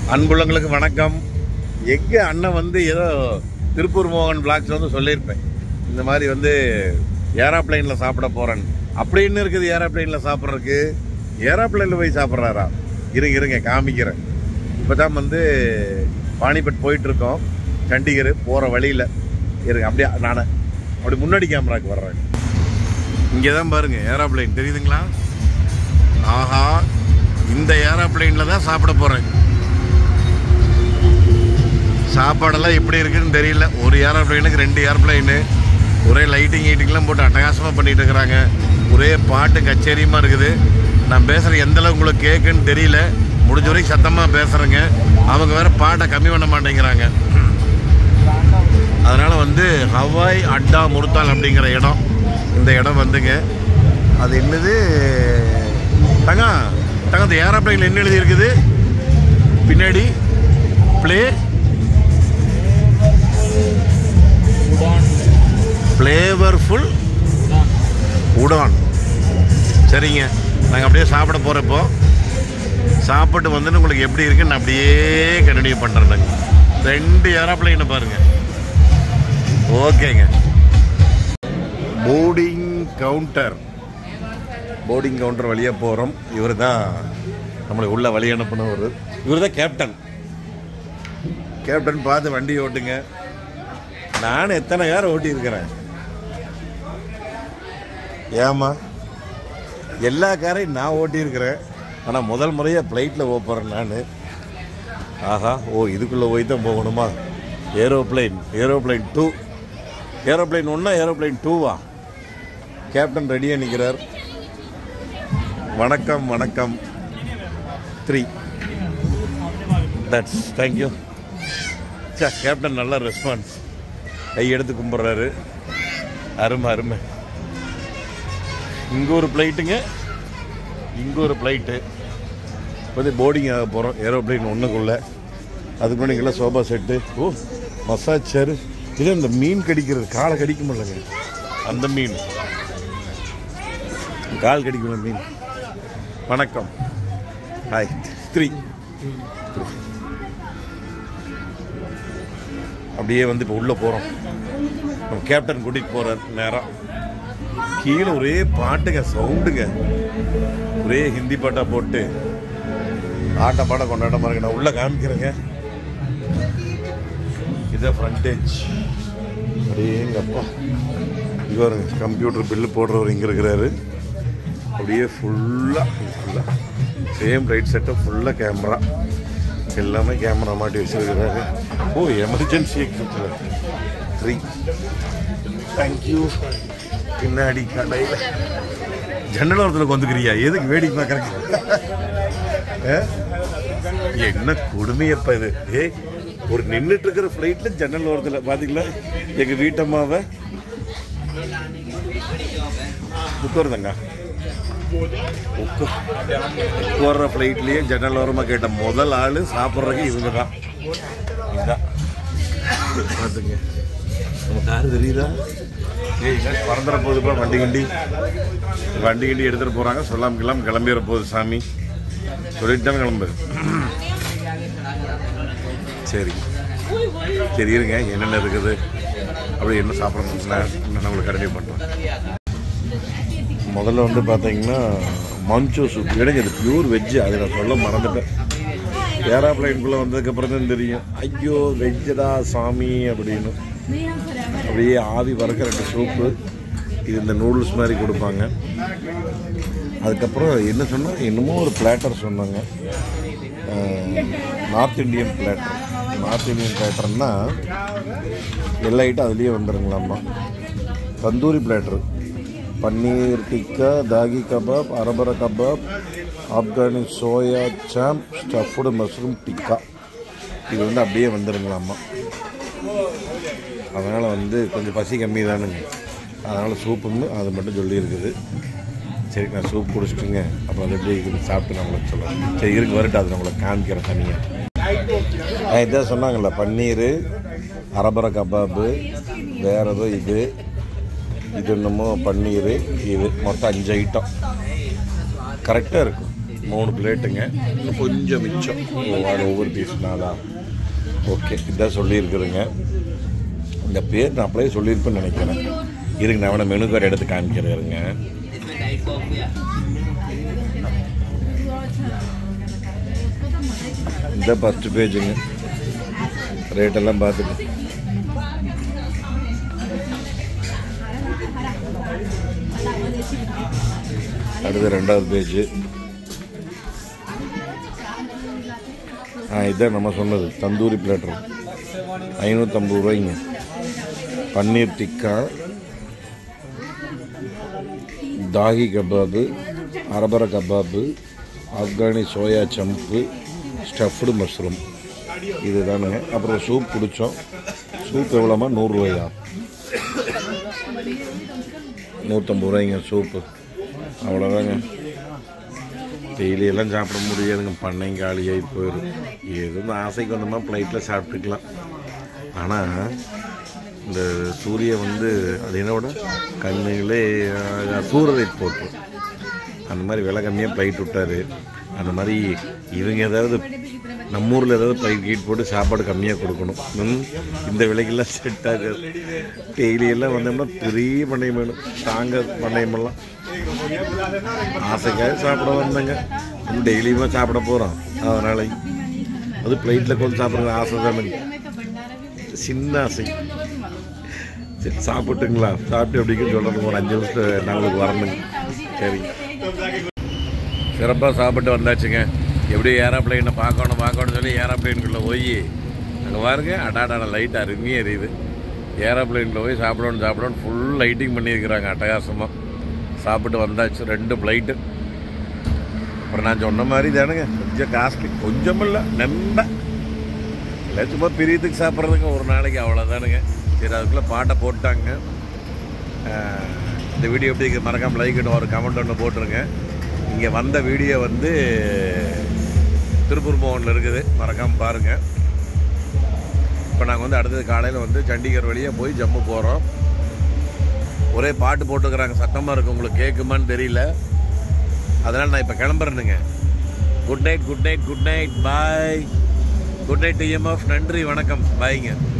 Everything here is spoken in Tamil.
அன்புள்ளங்களுக்கு வணக்கம் எங்க அண்ணன் வந்து ஏதோ திருப்பூர் மோகன் பிளாக்ஸ் வந்து சொல்லியிருப்பேன் இந்த மாதிரி வந்து ஏரோப்ளைனில் சாப்பிட போறேன் அப்படின்னு இருக்குது ஏரோப்ளைனில் சாப்பிட்றதுக்கு ஏரோப்ளைனில் போய் சாப்பிட்றாரா இருங்க இருங்க காமிக்கிறேன் இப்போ தான் வந்து பானிபட் போயிட்டு இருக்கோம் சண்டிகர் போகிற வழியில் இருங்க அப்படியே நான் அப்படி முன்னாடி கேமராக்கு வர்றேன் இங்கே தான் பாருங்க ஏரோப்ளைன் தெரியுதுங்களா ஆஹா இந்த ஏரோப்ளைனில் தான் சாப்பிட போகிறேன் சாப்பாடெல்லாம் எப்படி இருக்குன்னு தெரியல ஒரு ஏரோப்ளைனுக்கு ரெண்டு ஏரோப்ளைனு ஒரே லைட்டிங் கீட்டிங்லாம் போட்டு அட்டகாசமாக பண்ணிட்டு இருக்கிறாங்க ஒரே பாட்டு கச்சேரியுமா இருக்குது நான் பேசுகிற எந்த அளவு உங்களுக்கு கேட்குன்னு தெரியல முடிஞ்ச வரைக்கும் சத்தமாக பேசுகிறேங்க அவங்க வேற பாட்டை கம்மி பண்ண மாட்டேங்கிறாங்க அதனால் வந்து ஹவாய் அட்டா முருத்தால் அப்படிங்கிற இடம் இந்த இடம் வந்துங்க அது என்னது தங்கா தங்க அந்த ஏரோப்ளைனில் என்ன எழுதி இருக்குது பின்னாடி ப்ளே ஃப்ளேவர்ஃபுல் உடான் சரிங்க நாங்கள் அப்படியே சாப்பிட போகிறப்போ சாப்பிட்டு வந்துட்டு உங்களுக்கு எப்படி இருக்குன்னு நான் அப்படியே கண்டினியூ பண்ணுறேன் ரெண்டு ஏரோப்ளைனை பாருங்கள் ஓகேங்க போர்டிங் கவுண்டர் போர்டிங் கவுண்டர் வழியாக போகிறோம் இவர் தான் நம்மளை உள்ள வழி அனுப்பினவர் இவர் தான் கேப்டன் கேப்டன் பார்த்து வண்டி ஓட்டுங்க நான் எத்தனை கார் ஓட்டியிருக்கிறேன் ஏமா எல்லா காரையும் நான் ஓட்டியிருக்கிறேன் ஆனால் முதல் முறையாக ஃப்ளைட்டில் போகிறேன் நான் ஆஹா ஓ இதுக்குள்ளே போய் தான் போகணுமா ஏரோப்ளைன் ஏரோப்ளைன் டூ ஏரோப்ளைன் ஒன்றா ஏரோப்ளைன் டூவா கேப்டன் ரெடியாக நிற்கிறார் வணக்கம் வணக்கம் three that's thank you sir captain நல்ல ரெஸ்பான்ஸ் கை எடுத்து கும்பிட்றாரு அருமை அருமை இங்கே ஒரு ஃப்ளைட்டுங்க இங்கே ஒரு ஃப்ளைட்டு வந்து போர்டிங் ஆக போகிறோம் ஏரோப்ளைன் ஒன்றுக்குள்ளே அதுக்கு முன்னாடி இங்கெல்லாம் சோபா செட்டு ஓ மசாஜ் சேரு இது இந்த மீன் கடிக்கிறது காலை கடிக்க முடியலங்க அந்த மீன் கால் கடிக்கல மீன் வணக்கம் ஹாய் த்ரீ அப்படியே வந்து இப்போ உள்ளே போகிறோம் நம்ம கேப்டன் கூட்டிகிட்டு போகிறார் நேரம் கீழே ஒரே பாட்டுங்க சவுண்டுங்க ஒரே ஹிந்தி பாட்டா போட்டு ஆட்ட பாட கொண்டாட்ட மாதிரி நான் உள்ளே காமிக்கிறேங்க இதான் ஃப்ரண்டேஜ் அப்படியே எங்கள் அப்பா இவர் கம்ப்யூட்டர் பில்லு போடுறவர் இங்கே இருக்கிறாரு அப்படியே ஃபுல்லாக ஃபுல்லாக சேம் ரைட் செட்டப் ஃபுல்லாக கேமரா எல்லாமே கேமரா மாட்டி வச்சிருக்கிறாரு ஓ எமர்ஜென்சி த்ரீ தேங்க்யூ பின்னாடி கடையில் ஜன்னல் ஓரத்தில் வந்துக்கிறியா எதுக்கு வேடிக்கை பார்க்குறக்கு என்ன கொடுமையப்பா இது ஏய் ஒரு நின்றுட்டு இருக்கிற ஃப்ளைட்டில் ஜன்னல் ஓரத்தில் பார்த்தீங்களா எங்கள் வீட்டம்மாவை உட்காருதங்க உட்கார்ற ஃப்ளைட்லேயே ஜன்னல் ஓரமாக கேட்ட முதல் ஆள் சாப்பிட்றதுக்கு இவங்க தான் இதுதான் பார்த்துங்க நம்ம காரு தெரியுதா ஏய் என்ன பறந்துட போகுதுப்பா வண்டி கிண்டி வண்டி கிண்டி எடுத்துகிட்டு போகிறாங்க சொல்லாம கிளம்ப கிளம்பிட போகுது சாமி சொல்லிட்டு தானே கிளம்புது சரி சரி இருங்க என்னென்ன இருக்குது அப்படி என்ன சாப்பிட்றோம்னா நான் உங்களுக்கு கண்டினியூ பண்ணுறேன் முதல்ல வந்து பார்த்தீங்கன்னா மஞ்சோ சூப் எனக்கு இது பியூர் வெஜ்ஜு அதை நான் சொல்ல மறந்துட்டேன் ஏரோப்ளைனுக்குள்ளே வந்ததுக்கப்புறம் தான் தெரியும் ஐயோ வெஜ்ஜடா சாமி அப்படின்னு அப்படியே ஆவி வறக்க ரெண்டு சூப்பு இது இந்த நூடுல்ஸ் மாதிரி கொடுப்பாங்க அதுக்கப்புறம் என்ன சொன்னால் என்னமோ ஒரு பிளேட்டர் சொன்னாங்க North Indian platter North Indian பிளேட்டர்னா எல்லா ஐட்டம் அதுலேயே வந்துருங்களாம்மா தந்தூரி பிளேட்டர் பன்னீர் டிக்கா தாகி கபாப் அரபர kebab Afghani soya chaap stuffed mushroom tikka இது வந்து அப்படியே வந்துருங்களாம்மா அதனால் வந்து கொஞ்சம் பசி கம்மி தானுங்க அதனால் சூப்புன்னு அது மட்டும் சொல்லியிருக்குது சரி நான் சூப் குடிச்சிட்டுங்க அப்புறம் அது எப்படி இருக்குன்னு சாப்பிட்டு நான் உங்களுக்கு சொல்லுவேன் சரி இருக்கு வரட்டும் அது நான் உங்களுக்கு காமிக்கிறேன் தனியாக இதான் சொன்னாங்கல்ல பன்னீர் அரபர கபாபு வேற ஏதோ இது இது என்னமோ பன்னீர் இது மொத்தம் அஞ்சு ஐட்டம் கரெக்டாக இருக்கும் மூணு பிளேட்டுங்க இன்னும் கொஞ்சம் மிச்சம் ஒவ்வொரு ஒவ்வொரு பீஸ் நாளா ஓகே இதான் சொல்லியிருக்குதுங்க இந்த பேர் நான் அப்படியே சொல்லியிருப்பேன்னு நினைக்கிறேன் இருங்க நான் வேணா மெனு கார்டு எடுத்து காமிக்கிறேருங்க इसमें डाइट कॉफी है இந்த ஃபஸ்ட்டு பேஜுங்க ரேட்டெல்லாம் பார்த்துட்டு அடுத்து ரெண்டாவது பேஜ் ஆ இதான் நம்ம சொன்னது தந்தூரி பிளேட்டர் ஐநூற்றம்பது ரூபாய்ங்க பன்னீர் டிக்கா தாகி கபாபு அரபர kebab Afghani soya chaap stuffed mushroom இது தானுங்க அப்புறம் சூப் குடித்தோம் சூப் எவ்வளோமா நூறுரூவாயா நூற்றம்பது ரூபாய்ங்க சூப்பு அவ்வளோதாங்க டெய்லி எல்லாம் சாப்பிட முடியாதுங்க பண்ணையும் காலியாகி போயிடும் எதுவும் ஆசைக்கு வந்தோமா ஃப்ளைட்டில் சாப்பிட்டுக்கலாம் ஆனால் இந்த சூரிய வந்து அது என்னோட கண்ணுகளே சூரரைட் போட்டு அந்த மாதிரி விலை கம்மியாக ஃப்ளைட் விட்டார் அந்த மாதிரி இவங்க ஏதாவது நம்ம ஊரில் ஏதாவது ஃப்ளைட் கீட் போட்டு சாப்பாடு கம்மியாக கொடுக்கணும் ம், இந்த விலைக்கெல்லாம் செட் ஆகாது டெய்லி எல்லாம் வந்தோம்னா பெரிய பண்ணையம் வேணும் தாங்க பண்ணையமெல்லாம் ஆசைக்காக சாப்பிட வந்தேங்க டெய்லியுமே சாப்பிட போகிறோம் அதனால அது பிளேட்டில் கொண்டு சாப்பிட்றது ஆசை தானுங்க சின்ன ஆசை சரி சாப்பிட்டுங்களா சாப்பிட்டு எப்படின்னு சொல்லணும் ஒரு அஞ்சு நிமிஷம் நாங்களுக்கு வரணுங்க சரி சிறப்பாக சாப்பிட்டு வந்தாச்சுங்க எப்படி ஏரோப்ளைனை பார்க்கணும் பார்க்கணும்னு சொல்லி ஏரோப்ளைனுக்குள்ளே போய் அங்கே பாருங்க அடாடாட லைட் அருமையாக எரியுது ஏரோப்ளைனில் போய் சாப்பிடணும் சாப்பிடணும் ஃபுல் லைட்டிங் பண்ணியிருக்கிறாங்க அட்டகாசமாக சாப்பிட்டு வந்தாச்சு ரெண்டு ஃப்ளைட்டு அப்புறம் நான் சொன்ன மாதிரி தானுங்க கொஞ்சம் காஸ்ட்லி கொஞ்சம் இல்லை நம்ப இல்லை சும்மா பிரியத்துக்கு சாப்பிட்றதுங்க ஒரு நாளைக்கு அவ்வளோதானுங்க சரி அதுக்குள்ளே பாட்டை போட்டாங்க ஆஹ், இந்த வீடியோ எப்படி இருக்கு? மறக்காம லைக் ஒரு கமெண்ட் ஒன்று போட்டுருங்க இங்கே வந்த வீடியோ வந்து திருப்பூர் மோகனில் இருக்குது மறக்காமல் பாருங்கள் இப்போ நாங்கள் வந்து அடுத்தது காலையில் வந்து சண்டிகர் வழியாக போய் ஜம்மு போகிறோம் ஒரே பாட்டு போட்டுக்கிறாங்க சத்தமாக இருக்கு உங்களுக்கு கேட்குமான்னு தெரியல அதனால் நான் இப்போ கிளம்புறேனுங்க good night good night good night bye good night TMF நன்றி வணக்கம் பாய்ங்க